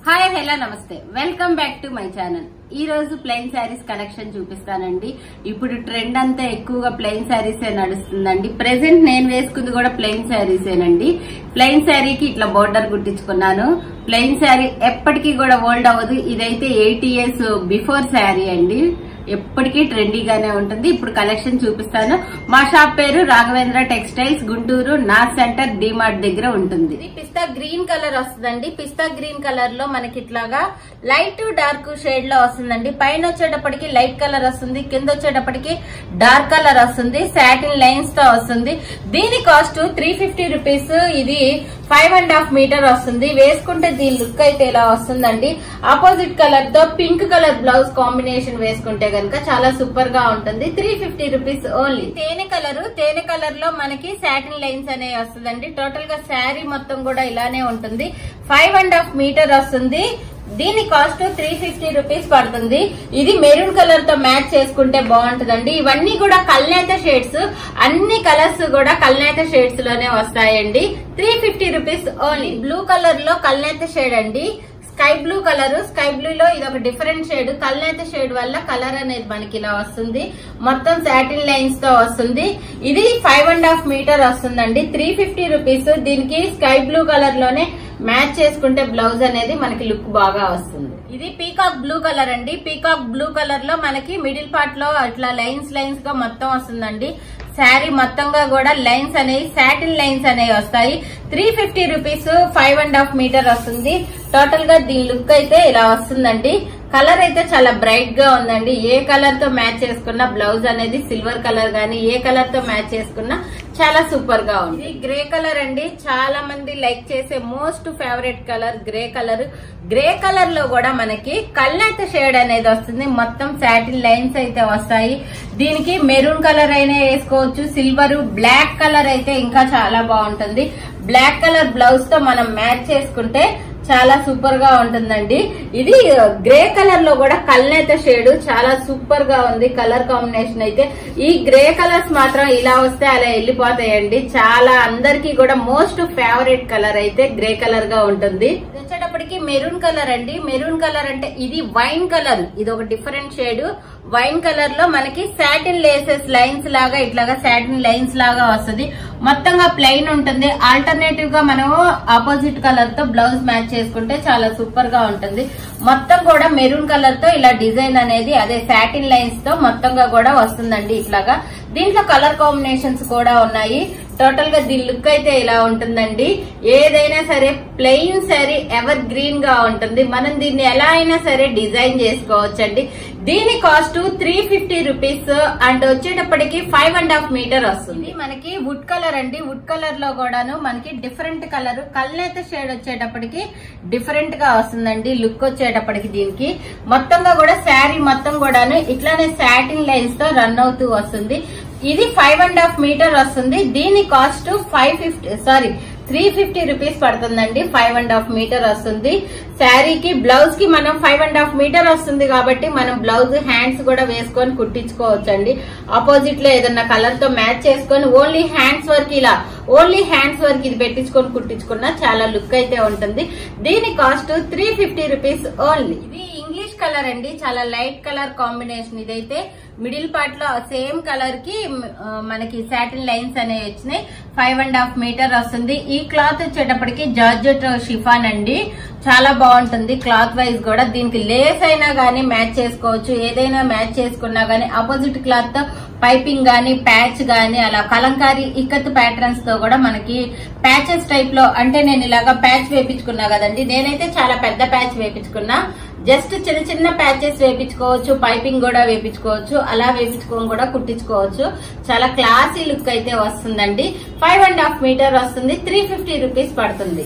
hi hello నమస్తే welcome back to my channel ఈ రోజు ప్లెయిన్ శారీస్ కలెక్షన్ చూపిస్తానండి ఇప్పుడు ట్రెండ్ అంతా ఎక్కువగా ప్లెయిన్ శారీస్ నడుస్తుందండి ప్రెసెంట్ నేను వేసుకుంది కూడా ప్లెయిన్ శారీసేనండి ప్లెయిన్ శారీకి ఇట్లా బోర్డర్ కుట్టించుకున్నాను ప్లెయిన్ శారీ ఎప్పటికీ కూడా ఓల్డ్ అవ్వదు ఇదైతే ఎయిట్ ఇయర్స్ బిఫోర్ శారీ అండి ఎప్పటికీ ట్రెండీగానే ఉంటుంది ఇప్పుడు కలెక్షన్ చూపిస్తాను మా షాప్ పేరు Raghavendra textiles Guntur north centre DMart దగ్గర ఉంటుంది ఇది పిస్తా గ్రీన్ కలర్ వస్తుందండి పిస్తా గ్రీన్ కలర్ లో మనకి ఇట్లాగా లైట్ డార్క్ షేడ్ లో వస్తుందండి పైన వచ్చేటప్పటికి లైట్ కలర్ వస్తుంది కింద వచ్చేటప్పటికి డార్క్ కలర్ వస్తుంది సాటిన్ లైన్స్ తో వస్తుంది దీని కాస్ట్ త్రీ ఫిఫ్టీ రూపీస్ ఇది ఫైవ్ అండ్ హాఫ్ మీటర్ వస్తుంది వేసుకుంటే దీని లుక్ అయితే ఇలా వస్తుందండి ఆపోజిట్ కలర్ తో పింక్ కలర్ బ్లౌజ్ కాంబినేషన్ వేసుకుంటే గనుక చాలా సూపర్ గా ఉంటుంది త్రీ ఫిఫ్టీ రూపీస్ ఓన్లీ తేనె కలర్ తేనె కలర్ లో మనకి సాటిన్ లైన్స్ అనేవి వస్తుందండి టోటల్ గా శారీ మొత్తం కూడా ఇలానే ఉంటుంది ఫైవ్ అండ్ హాఫ్ మీటర్ వస్తుంది దీని కాస్ట్ త్రీ ఫిఫ్టీ రూపీస్ పడుతుంది ఇది మెరూన్ కలర్ తో మ్యాచ్ చేసుకుంటే బాగుంటుందండి ఇవన్నీ కూడా కల్నేత షేడ్స్ అన్ని కలర్స్ కూడా కల్నేత షేడ్స్ లోనే వస్తాయండి three fifty rupees only blue colour లో కల్నేత షేడ్ అండి sky blue colour sky blue లో ఇది ఒక డిఫరెంట్ షేడ్ కల్నేత షేడ్ వల్ల కలర్ అనేది మనకి ఇలా వస్తుంది మొత్తం సాటిన్ లైన్స్ తో వస్తుంది ఇది ఫైవ్ అండ్ హాఫ్ మీటర్ వస్తుందండి త్రీ ఫిఫ్టీ రూపీస్ దీనికి స్కై బ్లూ కలర్ లోనే మ్యాచ్ చేసుకుంటే బ్లౌజ్ అనేది మనకి లుక్ బాగా వస్తుంది ఇది పీకాక్ బ్లూ కలర్ అండి పీకాక్ బ్లూ కలర్ లో మనకి మిడిల్ పార్ట్ లో ఇట్లా లైన్స్ లైన్స్ గా మొత్తం వస్తుందండి శారీ మొత్తంగా కూడా లైన్స్ అనేవి సాటిన్ లైన్స్ అనేవి వస్తాయి three fifty rupees five and half metre వస్తుంది టోటల్ గా దీని లుక్ అయితే ఇలా వస్తుందండి కలర్ అయితే చాలా బ్రైట్ గా ఉందండి ఏ కలర్ తో మ్యాచ్ చేసుకున్న బ్లౌజ్ అనేది సిల్వర్ కలర్ గానీ ఏ కలర్ తో మ్యాచ్ చేసుకున్నా చాలా సూపర్ గా ఉంది ఇది గ్రే కలర్ అండి చాలా మంది లైక్ చేసే most favourite colour grey colour grey colour లో కూడా మనకి కళ్ళైతే షేడ్ అనేది వస్తుంది మొత్తం సాటిన్ లైన్స్ అయితే వస్తాయి దీనికి మెరూన్ కలర్ అయినా వేసుకోవచ్చు సిల్వర్ బ్లాక్ కలర్ అయితే ఇంకా చాలా బాగుంటుంది బ్లాక్ కలర్ బ్లౌజ్ తో మనం మ్యాచ్ చేసుకుంటే చాలా సూపర్ గా ఉంటుందండి ఇది గ్రే కలర్ లో కూడా కల్నేత షేడ్ చాలా సూపర్ గా ఉంది కలర్ కాంబినేషన్ అయితే ఈ గ్రే కలర్స్ మాత్రం ఇలా వస్తే అలా వెళ్ళిపోతాయండి చాలా అందరికి కూడా మోస్ట్ ఫేవరెట్ కలర్ అయితే గ్రే కలర్ గా ఉంటుంది ఇది వచ్చేటప్పటికి మెరూన్ కలర్ అండి మెరూన్ కలర్ అంటే ఇది వైన్ కలర్ ఇది ఒక డిఫరెంట్ షేడ్ వైన్ కలర్ లో మనకి సాటిన్ లేసెస్ లైన్స్ లాగా ఇట్లాగా సాటిన్ లైన్స్ లాగా వస్తుంది మొత్తంగా ప్లెయిన్ ఉంటుంది ఆల్టర్నేటివ్ గా మనం ఆపోజిట్ కలర్ తో బ్లౌజ్ మ్యాచ్ చేసుకుంటే చాలా సూపర్ గా ఉంటుంది మొత్తం కూడా మెరూన్ కలర్ తో ఇలా డిజైన్ అనేది అదే సాటిన్ లైన్స్ తో మొత్తంగా కూడా వస్తుందండి ఇట్లాగా దీంట్లో కలర్ కాంబినేషన్స్ కూడా ఉన్నాయి టోటల్ గా దీని లుక్ అయితే ఇలా ఉంటుందండి ఏదైనా సరే ప్లెయిన్ శారీ ఎవర్ గ్రీన్ గా ఉంటుంది మనం దీన్ని ఎలా అయినా సరే డిజైన్ చేసుకోవచ్చండి దీని cost three fifty rupees and వచ్చేటప్పటికి ఫైవ్ అండ్ హాఫ్ మీటర్ వస్తుంది మనకి వుడ్ కలర్ అండి వుడ్ కలర్ లో కూడాను మనకి డిఫరెంట్ కలర్ కల్నేత షేడ్ వచ్చేటప్పటికి డిఫరెంట్ గా వస్తుందండి లుక్ వచ్చేటప్పటికి దీనికి మొత్తంగా కూడా శారీ మొత్తం కూడాను ఇట్లానే సాటిన్ లైన్స్ తో రన్ అవుతూ వస్తుంది ఇది ఫైవ్ అండ్ హాఫ్ మీటర్ వస్తుంది దీని cost five fifty sorry three fifty rupees పడుతుందండి ఫైవ్ అండ్ హాఫ్ మీటర్ వస్తుంది శారీకి బ్లౌజ్ కి మనం ఫైవ్ అండ్ హాఫ్ మీటర్ వస్తుంది కాబట్టి మనం బ్లౌజ్ హ్యాండ్స్ కూడా వేసుకొని కుట్టించుకోవచ్చండి ఆపోజిట్ లో ఏదన్నా కలర్ తో మ్యాచ్ చేసుకొని ఓన్లీ హ్యాండ్స్ వర్క్ ఇలా ఓన్లీ హ్యాండ్స్ వర్క్ ఇది పెట్టించుకొని కుట్టించుకున్నా చాలా లుక్ అయితే ఉంటుంది దీని cost three fifty rupees only ఇది ఇంగ్లీష్ కలర్ అండి చాలా లైట్ కలర్ కాంబినేషన్ ఇదైతే మిడిల్ పార్ట్ లో సేమ్ కలర్ కి ఆ, మనకి సాటిన్ లైన్స్ అనేవి వచ్చినాయి ఫైవ్ అండ్ హాఫ్ మీటర్ వస్తుంది ఈ క్లాత్ వచ్చేటప్పటికి జార్జెట్ షిఫాన్ అండి చాలా బాగుంటుంది క్లాత్ వైజ్ కూడా దీనికి లేస్ అయినా గానీ మ్యాచ్ చేసుకోవచ్చు ఏదైనా మ్యాచ్ చేసుకున్నా గానీ ఆపోజిట్ క్లాత్ తో పైపింగ్ గానీ ప్యాచ్ గానీ అలా కలంకారీ ఇక్కత్ ప్యాటర్న్స్ తో కూడా మనకి ప్యాచెస్ టైప్ లో అంటే నేను ఇలాగా ప్యాచ్ వేపించుకున్నా కదండి నేనైతే చాలా పెద్ద ప్యాచ్ వేపించుకున్నా జస్ట్ చిన్న చిన్న ప్యాచెస్ వేపించుకోవచ్చు పైపింగ్ కూడా వేపించుకోవచ్చు అలా వేపించుకొని కూడా కుట్టించుకోవచ్చు చాలా క్లాసీ లుక్ అయితే వస్తుందండి ఫైవ్ అండ్ హాఫ్ మీటర్ వస్తుంది త్రీ ఫిఫ్టీ రూపీస్ పడుతుంది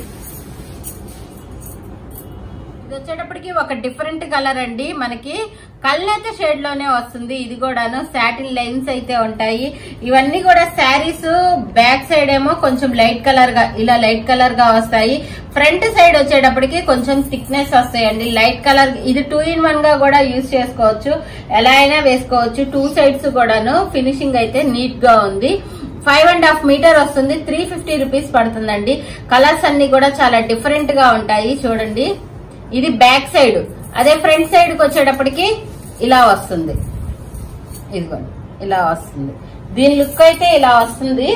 ఇది వచ్చేటప్పటికి ఒక డిఫరెంట్ కలర్ అండి మనకి కళ్ళైతే షేడ్ లోనే వస్తుంది ఇది కూడాను సాటిన్ లైన్స్ అయితే ఉంటాయి ఇవన్నీ కూడా శారీస్ బ్యాక్ సైడ్ ఏమో కొంచెం లైట్ కలర్ గా ఇలా లైట్ కలర్ గా వస్తాయి ఫ్రంట్ సైడ్ వచ్చేటప్పటికి కొంచెం థిక్నెస్ వస్తాయండి లైట్ కలర్ ఇది టూ ఇన్ వన్ గా కూడా యూజ్ చేసుకోవచ్చు ఎలా అయినా వేసుకోవచ్చు టూ సైడ్స్ కూడాను ఫినిషింగ్ అయితే నీట్ గా ఉంది ఫైవ్ అండ్ హాఫ్ మీటర్ వస్తుంది త్రీ ఫిఫ్టీ రూపీస్ పడుతుందండి కలర్స్ అన్ని కూడా చాలా డిఫరెంట్ గా ఉంటాయి చూడండి ఇది బ్యాక్ సైడ్ అదే ఫ్రంట్ సైడ్ కి వచ్చేటప్పటికి ఇలా వస్తుంది ఇదిగోండి ఇలా వస్తుంది దీని లుక్ అయితే ఇలా వస్తుంది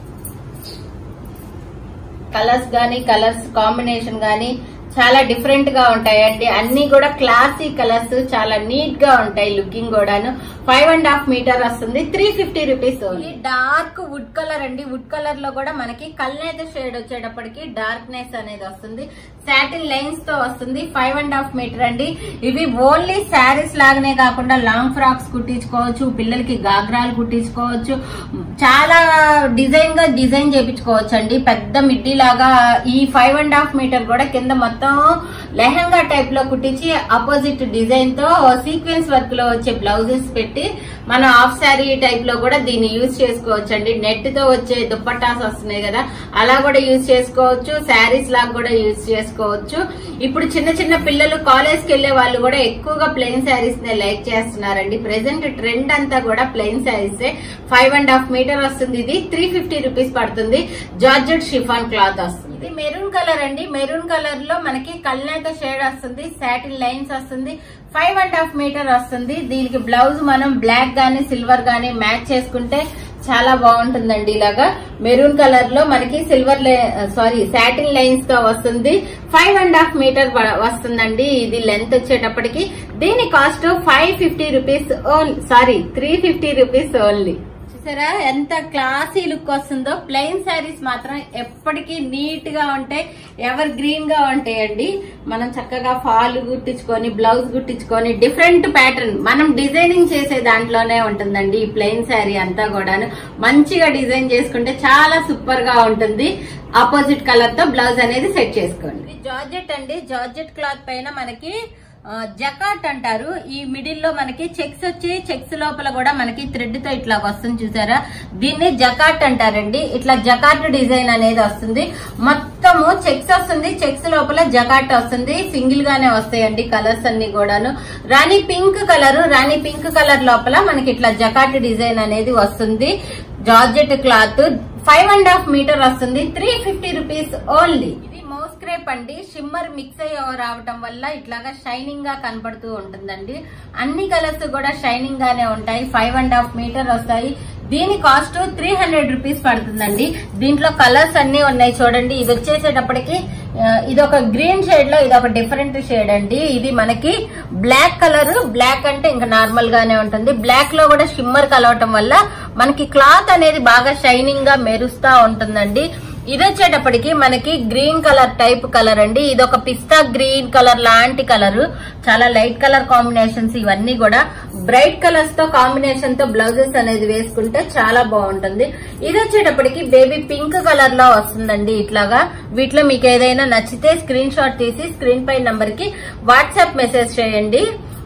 కలర్స్ గానీ కలర్స్ కాంబినేషన్ గానీ చాలా డిఫరెంట్ గా ఉంటాయండి అన్ని కూడా క్లాసీ కలర్స్ చాలా నీట్ గా ఉంటాయి లుకింగ్ కూడాను ఫైవ్ అండ్ హాఫ్ మీటర్ వస్తుంది three fifty rupees dark wood colour అండి వుడ్ కలర్ లో కూడా మనకి కల్నేత షేడ్ వచ్చేటప్పటికి డార్క్నెస్ అనేది వస్తుంది సాటిన్ లైన్స్ తో వస్తుంది ఫైవ్ అండ్ హాఫ్ మీటర్ అండి ఇవి ఓన్లీ శారీస్ లాగానే కాకుండా లాంగ్ ఫ్రాక్స్ కుట్టించుకోవచ్చు పిల్లలకి గాగ్రాలు కుట్టించుకోవచ్చు చాలా డిజైన్ గా డిజైన్ చేపించుకోవచ్చు అండి పెద్ద మిడ్డీ లాగా ఈ ఫైవ్ అండ్ హాఫ్ మీటర్ కూడా కింద మొత్తం లెహంగా టైప్ లో కుట్టించి అపోజిట్ డిజైన్ తో సీక్వెన్స్ వర్క్ లో వచ్చే బ్లౌజెస్ పెట్టి మనం హాఫ్ శారీ టైప్ లో కూడా దీన్ని యూజ్ చేసుకోవచ్చు అండి నెట్ తో వచ్చే దుప్పటాస్ వస్తున్నాయి కదా అలా కూడా యూజ్ చేసుకోవచ్చు శారీస్ లాగా కూడా యూజ్ చేసుకోవచ్చు ఇప్పుడు చిన్న చిన్న పిల్లలు కాలేజ్ కి వెళ్లే వాళ్ళు కూడా ఎక్కువగా ప్లెయిన్ శారీస్ నే లైక్ చేస్తున్నారండి ప్రెసెంట్ ట్రెండ్ అంతా కూడా plain saris five and half metre వస్తుంది ఇది త్రీ ఫిఫ్టీ రూపీస్ పడుతుంది జార్జెట్ షిఫాన్ క్లాత్ వస్తుంది ఇది మెరూన్ కలర్ అండి మెరూన్ కలర్ లో మనకి కల్నేత షేడ్ వస్తుంది సాటిన్ లైన్స్ వస్తుంది ఫైవ్ అండ్ హాఫ్ మీటర్ వస్తుంది దీనికి బ్లౌజ్ మనం బ్లాక్ గానీ సిల్వర్ గానీ మ్యాచ్ చేసుకుంటే చాలా బాగుంటుందండి ఇలాగా మెరూన్ కలర్ లో మనకి సిల్వర్ సారీ సాటిన్ లైన్స్ తో వస్తుంది ఫైవ్ అండ్ హాఫ్ మీటర్ వస్తుందండి ఇది లెంత్ వచ్చేటప్పటికి దీని cost five fifty rupees only sorry three fifty rupees only చూసారా ఎంత క్లాసీ లుక్ వస్తుందో ప్లెయిన్ శారీస్ మాత్రం ఎప్పటికీ నీట్ గా ఉంటాయి ఎవర్ గ్రీన్ గా ఉంటాయండి మనం చక్కగా ఫాల్ గుట్టించుకొని బ్లౌజ్ గుట్టించుకొని డిఫరెంట్ ప్యాటర్న్ మనం డిజైనింగ్ చేసే దాంట్లోనే ఉంటుందండి ఈ ప్లెయిన్ శారీ అంతా కూడాను మంచిగా డిజైన్ చేసుకుంటే చాలా సూపర్ గా ఉంటుంది ఆపోజిట్ కలర్ తో బ్లౌజ్ అనేది సెట్ చేసుకోండి జార్జెట్ అండి జార్జెట్ క్లాత్ పైన మనకి ఆ, జకాట్ అంటారు ఈ మిడిల్ లో మనకి చెక్స్ వచ్చి చెక్స్ లోపల కూడా మనకి థ్రెడ్ తో ఇట్లా వస్తుంది చూసారా దీన్ని జకాట్ అంటారండి ఇట్లా జకాట్ డిజైన్ అనేది వస్తుంది మొత్తము చెక్స్ వస్తుంది చెక్స్ లోపల జకాట్ వస్తుంది సింగిల్ గానే వస్తాయండి కలర్స్ అన్ని కూడాను రాణి పింక్ కలర్ రాణి పింక్ కలర్ లోపల మనకి ఇట్లా జకాట్ డిజైన్ అనేది వస్తుంది georgette cloth five and half metre వస్తుంది త్రీ ఫిఫ్టీ రూపీస్ ఓన్లీ ఇది మౌస్ క్రేప్ అండి షిమ్మర్ మిక్స్ అయ్యి రావటం వల్ల ఇట్లాగా షైనింగ్ గా కనపడుతూ ఉంటుందండి అన్ని కలర్స్ కూడా షైనింగ్ గానే ఉంటాయి ఫైవ్ అండ్ హాఫ్ మీటర్ వస్తాయి దీని కాస్ట్ త్రీ హండ్రెడ్ రూపీస్ పడుతుందండి దీంట్లో కలర్స్ అన్ని ఉన్నాయి చూడండి ఇది వచ్చేసేటప్పటికి ఆ, ఇది ఒక గ్రీన్ షేడ్ లో ఇది ఒక డిఫరెంట్ షేడ్ అండి ఇది మనకి బ్లాక్ కలర్ బ్లాక్ అంటే ఇంకా నార్మల్ గానే ఉంటుంది బ్లాక్ లో కూడా షిమ్మర్ కలవటం వల్ల మనకి క్లాత్ అనేది బాగా షైనింగ్ గా మెరుస్తా ఉంటుందండి ఇది వచ్చేటప్పటికి మనకి గ్రీన్ కలర్ టైప్ కలర్ అండి ఇది ఒక పిస్తా గ్రీన్ కలర్ లాంటి కలర్ చాలా లైట్ కలర్ కాంబినేషన్స్ ఇవన్నీ కూడా బ్రైట్ కలర్స్ తో కాంబినేషన్ తో బ్లౌజెస్ అనేది వేసుకుంటే చాలా బాగుంటుంది ఇది వచ్చేటప్పటికి బేబీ పింక్ కలర్ లో వస్తుందండి ఇట్లాగా వీటిలో మీకు ఏదైనా నచ్చితే స్క్రీన్ షాట్ తీసి స్క్రీన్ పై నంబర్ కి వాట్సాప్ మెసేజ్ చేయండి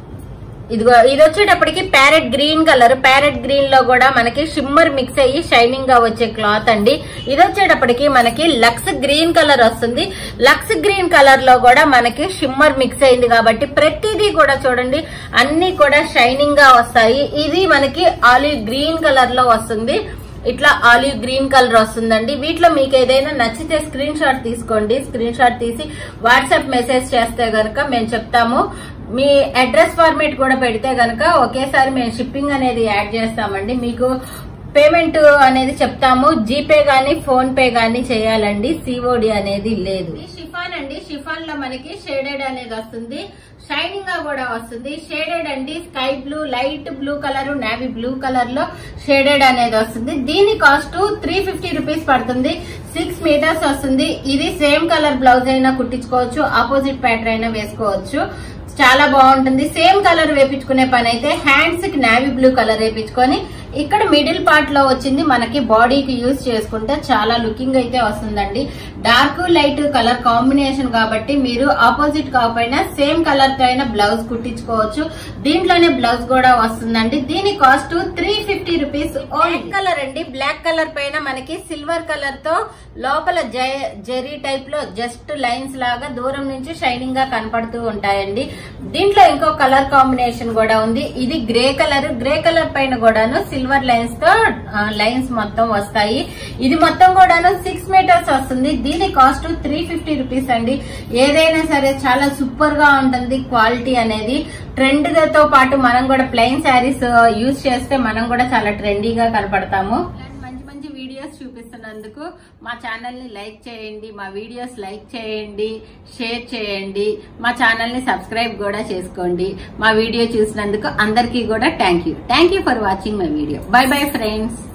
ఇదిగో ఇది వచ్చేటప్పటికి parrot green colour parrot green లో కూడా మనకి షిమ్మర్ మిక్స్ అయ్యి షైనింగ్ గా వచ్చే క్లాత్ అండి ఇది వచ్చేటప్పటికి మనకి లక్స్ గ్రీన్ కలర్ వస్తుంది లక్స్ గ్రీన్ కలర్ లో కూడా మనకి షిమ్మర్ మిక్స్ అయింది కాబట్టి ప్రతిదీ కూడా చూడండి అన్ని కూడా షైనింగ్ గా వస్తాయి ఇది మనకి ఆలివ్ గ్రీన్ కలర్ లో వస్తుంది ఇట్లా ఆలివ్ గ్రీన్ కలర్ వస్తుందండి వీటిలో మీకు ఏదైనా నచ్చితే స్క్రీన్ షాట్ తీసుకోండి స్క్రీన్ షాట్ తీసి వాట్సాప్ మెసేజ్ చేస్తే గనక మేము చెప్తాము మీ అడ్రస్ ఫార్మేట్ కూడా పెడితే గనక ఒకేసారి మేము షిప్పింగ్ అనేది యాడ్ చేస్తామండి మీకు పేమెంట్ అనేది చెప్తాము జీపే గానీ ఫోన్ పే గానీ చేయాలండి సిఓడి అనేది లేదు ఈ షిఫాన్ అండి షిఫాన్ లో మనకి షేడెడ్ అనేది వస్తుంది షైనింగ్ గా కూడా వస్తుంది షేడెడ్ అండి sky blue light blue colour navy blue colour లో షేడెడ్ అనేది వస్తుంది దీని కాస్ట్ త్రీ ఫిఫ్టీ రూపీస్ పడుతుంది సిక్స్ మీటర్స్ వస్తుంది ఇది సేమ్ కలర్ బ్లౌజ్ అయినా కుట్టించుకోవచ్చు ఆపోజిట్ ప్యాటర్న్ అయినా వేసుకోవచ్చు చాలా బాగుంటుంది సేమ్ కలర్ వేపించుకునే పని అయితే హ్యాండ్స్ కి నావీ బ్లూ కలర్ వేపించుకొని ఇక్కడ మిడిల్ పార్ట్ లో వచ్చింది మనకి బాడీకి యూజ్ చేసుకుంటే చాలా లుకింగ్ అయితే వస్తుందండి డార్క్ లైట్ కలర్ కాంబినేషన్ కాబట్టి మీరు ఆపోజిట్ కాకపోయినా సేమ్ కలర్ తో అయినా బ్లౌజ్ కుట్టించుకోవచ్చు దీంట్లోనే బ్లౌజ్ కూడా వస్తుందండి దీని cost three fifty rupees black colour అండి బ్లాక్ కలర్ పైన మనకి సిల్వర్ కలర్ తో లోపల జెరీ టైప్ లో జస్ట్ లైన్స్ లాగా దూరం నుంచి షైనింగ్ గా కనపడుతూ ఉంటాయండి దీంట్లో ఇంకో కలర్ కాంబినేషన్ కూడా ఉంది ఇది గ్రే కలర్ గ్రే కలర్ పైన కూడాను సిల్వర్ లైన్స్ తో లైన్స్ మొత్తం వస్తాయి ఇది మొత్తం కూడాను సిక్స్ మీటర్స్ వస్తుంది దీని కాస్ట్ త్రీ ఫిఫ్టీ రూపీస్ అండి ఏదైనా సరే చాలా సూపర్ గా ఉంటుంది క్వాలిటీ అనేది ట్రెండ్ తో పాటు మనం కూడా ప్లెయిన్ శారీస్ యూజ్ చేస్తే మనం కూడా చాలా ట్రెండీగా కనపడతాము మంచి మంచి వీడియోస్ చూపిస్తున్నందుకు మా ఛానల్ ని లైక్ చేయండి మా వీడియోస్ లైక్ చేయండి షేర్ చేయండి మా ఛానల్ ని సబ్స్క్రైబ్ కూడా చేసుకోండి మా వీడియో చూసినందుకు అందరికీ కూడా thank you thank you for watching my video bye bye friends